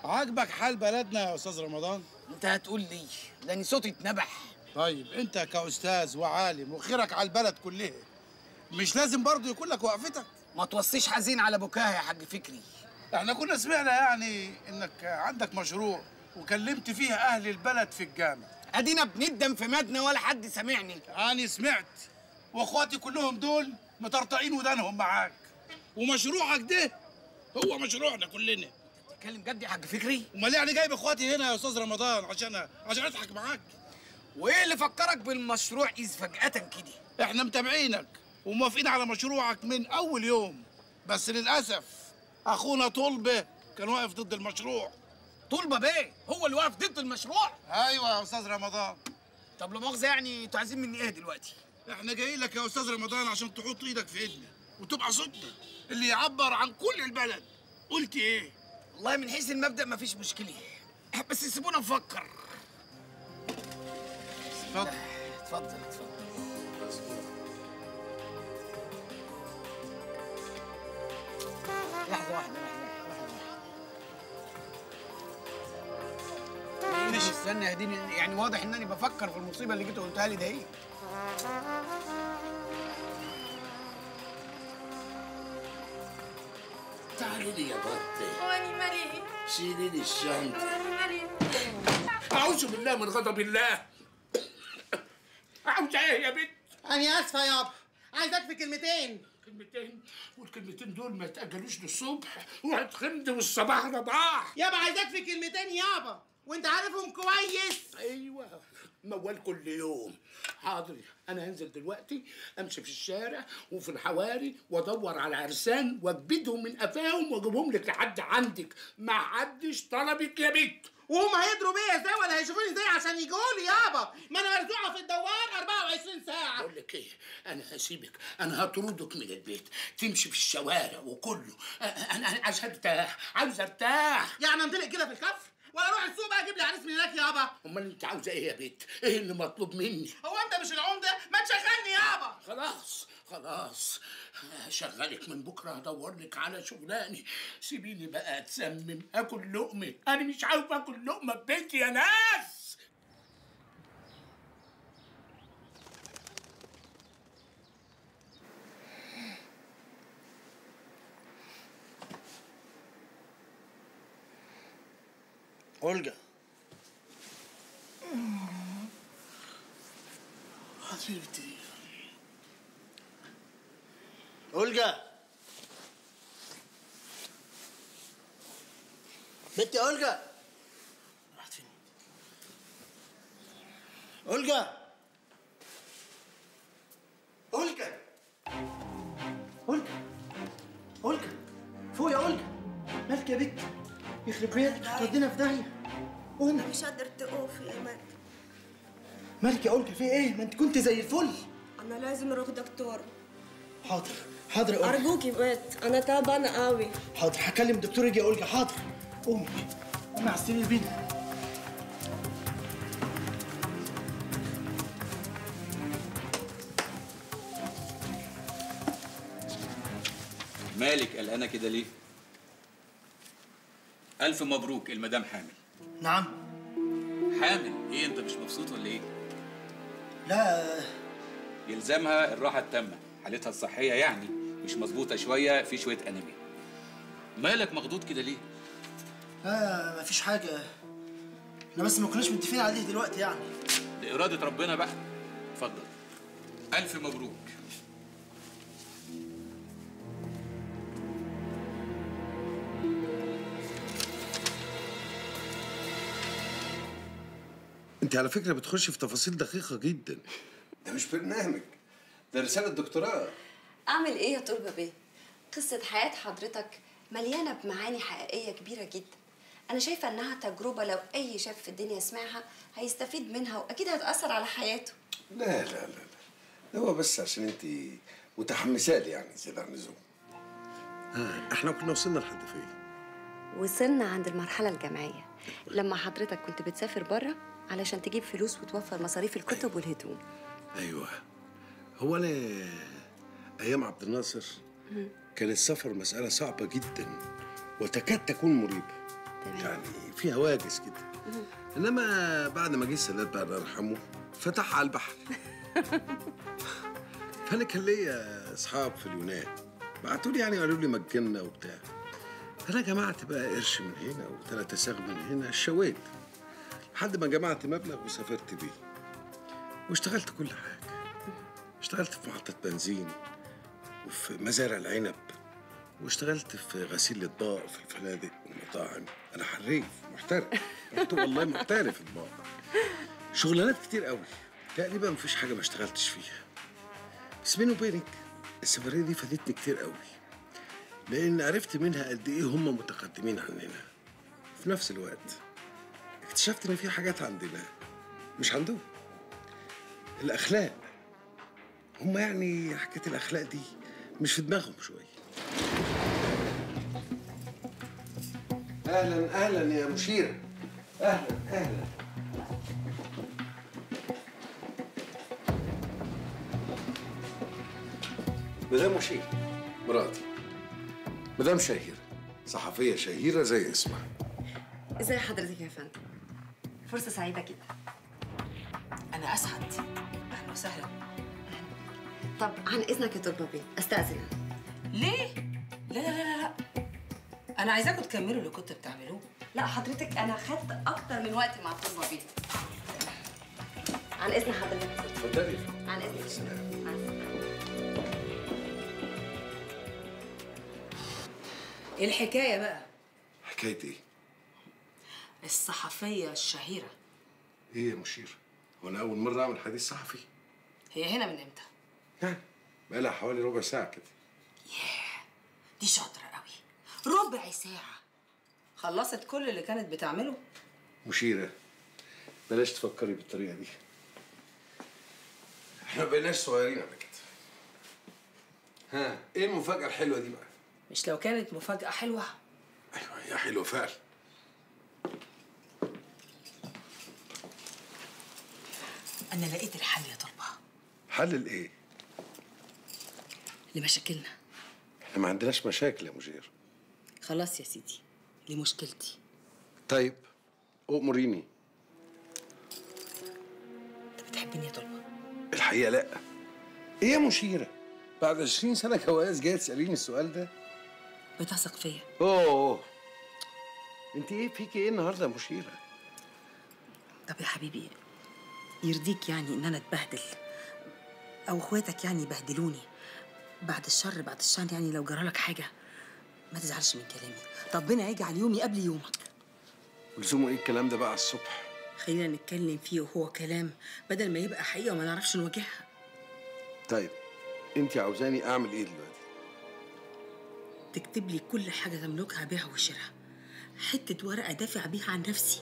عاجبك حال بلدنا يا استاذ رمضان انت هتقول لي لاني صوتي اتنبح طيب انت كاستاذ وعالم وخيرك على البلد كلها مش لازم برضه يكون لك وقفتك ما توصيش حزين على بكاها يا حاج فكري احنا كنا سمعنا يعني انك عندك مشروع وكلمت فيه اهل البلد في الجامع ادينا بندم في مدنى ولا حد سامعني انا سمعت واخواتي كلهم دول مطرطقين ودانهم معاك ومشروعك ده هو مشروعنا كلنا تتكلم جد يا حاج فكري امال يعني جايب اخواتي هنا يا استاذ رمضان عشان عشان اضحك معاك وايه اللي فكرك بالمشروع اذ فجاه كده احنا متابعينك وموافقين على مشروعك من اول يوم بس للاسف اخونا طلبه كان واقف ضد المشروع طلبه بيه هو اللي واقف ضد المشروع ايوه يا استاذ رمضان طب لا مؤاخذه يعني انتوا عايزين مني ايه دلوقتي احنا جايين لك يا استاذ رمضان عشان تحط ايدك في ايدنا وتبقى صوتنا اللي يعبر عن كل البلد قلت ايه والله من حيث المبدا مفيش مشكله بس سيبونا نفكر اتفضل اتفضل اتفضل لحظه واحده لحظه مش استنى يا ديني يعني واضح انني بفكر في المصيبه اللي جيت قلتها لي دهي تعالي لي يا بطة واني مالي شيلي لي الشنطة واني مالي أعوذ بالله من غضب الله عاوزة إيه يا بنت؟ أنا آسفة يابا عايزاك في كلمتين كلمتين والكلمتين دول ما يتأجلوش للصبح وهتخمد والصباح رباح يابا عايزاك في كلمتين يابا وانت عارفهم كويس ايوه موال كل يوم حاضر انا هنزل دلوقتي امشي في الشارع وفي الحواري وادور على عرسان واكبدهم من قفاهم واجيبهم لك لحد عندك ما حدش طلبك يا بنت وهم هيدروا بيا ازاي ولا هيشوفوني ازاي عشان يجولي يابا ما انا مرزوعه في الدوار 24 ساعه بقول لك ايه انا هسيبك انا هطردك من البيت تمشي في الشوارع وكله أ- انا انا عايز ارتاح عاوز ارتاح يعني انطلق كده في الكفر ولا اروح السوق بقى اجيب لي عريس من هناك يابا امال انت عاوزه ايه يا بنت ايه اللي مطلوب مني هو انت مش العمده ما تشغلني يابا خلاص خلاص هشغلك من بكره هدور لك على شغلاني سيبيني بقى اتسمم اكل لقمه انا مش عاوز اكل لقمه في بيتي يا ناس اولجا حبيبتي اولجا بنتي اولجا راحت فين اولجا اولجا اولجا اولجا فوق يا اولجا مالك يا بنت يخرب بيتك هتودينا في داهيه قومي مش قادر تقف يا مات مالك يا اولجا في ايه ما انت كنت زي الفل انا لازم اروح دكتور حاضر حاضر يا اولجا ارجوكي مات انا تعبانه قوي حاضر هكلم الدكتور يجي يا اولجا حاضر قومي قومي على السرير بينا مالك قلقانه كده ليه؟ ألف مبروك المدام حامل نعم حامل ايه انت مش مبسوط ولا ايه؟ لا يلزمها الراحة التامة حالتها الصحية يعني مش مظبوطة شوية في شوية أنيميا مالك مخضوض كده ليه؟ لا مفيش حاجه احنا بس ما كناش متفقين عليه دلوقتي يعني دي إرادة ربنا بقى اتفضل ألف مبروك انت على فكره بتخش في تفاصيل دقيقه جدا ده مش برنامج ده رسالة دكتوراه أعمل إيه يا طلبة بيه؟ قصة حياة حضرتك مليانة بمعاني حقيقية كبيرة جدا أنا شايفة إنها تجربة لو أي شاب في الدنيا سمعها هيستفيد منها وأكيد هتأثر على حياته لا لا لا لا ده هو بس عشان انت متحمسة لي يعني زيادة عن اللزوم ها احنا كنا وصلنا لحد فين وصلنا عند المرحلة الجامعية لما حضرتك كنت بتسافر بره علشان تجيب فلوس وتوفر مصاريف الكتب والهدوم ايوه هو انا ايام عبد الناصر كان السفر مساله صعبه جدا وتكاد تكون مريبه يعني في هواجس كده انما بعد ما جه السادات بقى الله يرحمه فتح على البحر فانا كان ليا اصحاب في اليونان بعتوا لي يعني قالوا لي مجنا وبتاع فانا جمعت بقى قرش من هنا وثلاثة ساغ من هنا الشويت لحد ما جمعت مبلغ وسافرت بيه واشتغلت كل حاجه اشتغلت في محطة بنزين وفي مزارع العنب واشتغلت في غسيل الاطباق في الفنادق والمطاعم انا حريف محترف قلت والله محترف اطباق شغلانات كتير قوي تقريبا مفيش حاجه ما اشتغلتش فيها بس بيني وبينك السفريه دي فادتني كتير قوي لان عرفت منها قد ايه هم متقدمين عننا في نفس الوقت اكتشفت ان في حاجات عندنا مش عندهم الاخلاق هم يعني حكايه الاخلاق دي مش في دماغهم شويه اهلا اهلا يا مشير اهلا اهلا مدام مشير مراتي مدام شهيرة صحفية شهيرة زي اسمها ازي حضرتك يا فندم فرصه سعيده جدا انا اسعد اهلا وسهلا طب عن اذنك يا تربه بيه استاذن ليه لا لا لا لا لا انا عايزاكم تكملوا اللي كنتوا بتعملوه لا حضرتك انا خدت اكتر من وقتي مع تربه بيه عن اذن حضرتك اتفضلي عن اذنك سلام. عن إذنك. ايه الحكايه بقى حكاية ايه؟ الصحفيه الشهيره ايه يا مشير؟ هو انا أول مرة أعمل حديث صحفي؟ هي هنا من امتى يعني بقالها حوالي ربع ساعة كده دي شاطره قوي ربع ساعه خلصت كل اللي كانت بتعمله مشيرة بلاش تفكري بالطريقة دي احنا بقيناش صغيرين على كده ها ايه المفاجأة الحلوة دي بقى؟ مش لو كانت مفاجاه حلوه ايوه هي حلوة فعلا انا لقيت الحل يا تربه حل الايه؟ لمشاكلنا احنا ما عندناش مشاكل يا مشير خلاص يا سيدي لمشكلتي طيب أؤمريني انت بتحبني يا تربه الحقيقة لا ايه يا مشيرة؟ بعد 20 سنة جواز جاية تسأليني السؤال ده؟ بتثق فيا اوه انت ايه فيكي ايه النهارده يا مشيرة؟ طب يا حبيبي يرضيك يعني ان انا اتبهدل او اخواتك يعني يبهدلوني بعد الشر بعد الشر يعني لو جرالك حاجه ما تزعلش من كلامي ربنا يجعل يومي قبل يومك ولزومه ايه الكلام ده بقى على الصبح؟ خلينا نتكلم فيه وهو كلام بدل ما يبقى حقيقه وما نعرفش نواجهها طيب انت عاوزاني اعمل ايه دلوقتي؟ تكتب لي كل حاجه تملكها بيع وشراء حته ورقه دافع بيها عن نفسي